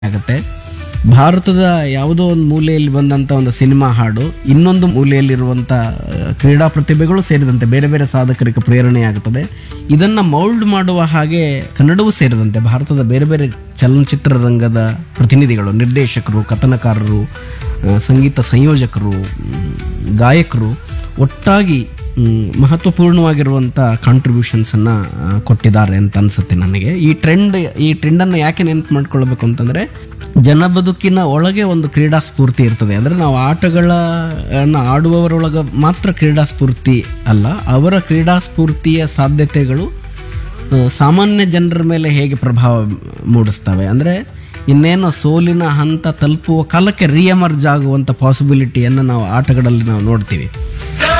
ಆಗುತ್ತೆ ಭಾರತದ ಯಾವುದೋ ಒಂದು ಮೂಲೆಯಲ್ಲಿ ಬಂದಂತ ಒಂದು ಸಿನಿಮಾ ಹಾಡು ಇನ್ನೊಂದು ಮೂಲೆಯಲ್ಲಿರುವಂತ ಆ, ಕ್ರೀಡಾ ಪ್ರತಿಭೆಗಳು ಸೇರಿದಂತೆ ಬೇರೆ ಬೇರೆ ಸಾಧಕರಿಗೆ ಪ್ರೇರಣೆಯಾಗುತ್ತದೆ ಇದನ್ನ ಮೌಲ್ಡ್ ಮಾಡುವ ಹಾಗೆ ಕನ್ನಡವೂ ಸೇರಿದಂತೆ ಭಾರತದ ಬೇರೆ ಬೇರೆ ಚಲನಚಿತ್ರರಂಗದ ಪ್ರತಿನಿಧಿಗಳು ನಿರ್ದೇಶಕರು ಕಥನಕಾರರು ಆ, ಸಂಗೀತ ಸಂಯೋಜಕರು ಮ್, ಗಾಯಕರು ಒಟ್ಟಾಗಿ ಮ್, ಮಹತ್ವಪೂರ್ಣವಾಗಿರುವಂಥ ಕಾಂಟ್ರಿಬ್ಯೂಷನ್ಸನ್ನು ಕೊಟ್ಟಿದ್ದಾರೆ ಅಂತ ಅನ್ಸುತ್ತೆ ನನಗೆ ಈ ಟ್ರೆಂಡ್ ಈ ಟ್ರೆಂಡನ್ನು ಯಾಕೆ ನೆನಪು ಮಾಡ್ಕೊಳ್ಬೇಕು ಅಂತಂದರೆ ಜನ ಬದುಕಿನ ಒಳಗೆ ಒಂದು ಕ್ರೀಡಾ ಸ್ಫೂರ್ತಿ ಇರ್ತದೆ ಅಂದರೆ ನಾವು ಆಟಗಳನ್ನ ಆಡುವವರೊಳಗೆ ಮಾತ್ರ ಕ್ರೀಡಾ ಸ್ಫೂರ್ತಿ ಅಲ್ಲ ಅವರ ಕ್ರೀಡಾ ಸ್ಫೂರ್ತಿಯ ಸಾಧ್ಯತೆಗಳು ಆ, ಸಾಮಾನ್ಯ ಜನರ ಮೇಲೆ ಹೇಗೆ ಪ್ರಭಾವ ಮೂಡಿಸ್ತವೆ ಅಂದರೆ ಇನ್ನೇನು ಸೋಲಿನ ಹಂತ ತಲುಪುವ ಕಾಲಕ್ಕೆ ರಿಯಮರ್ಜ್ ಆಗುವಂಥ ಪಾಸಿಬಿಲಿಟಿಯನ್ನು ನಾವು ಆಟಗಳಲ್ಲಿ ನಾವು ನೋಡ್ತೀವಿ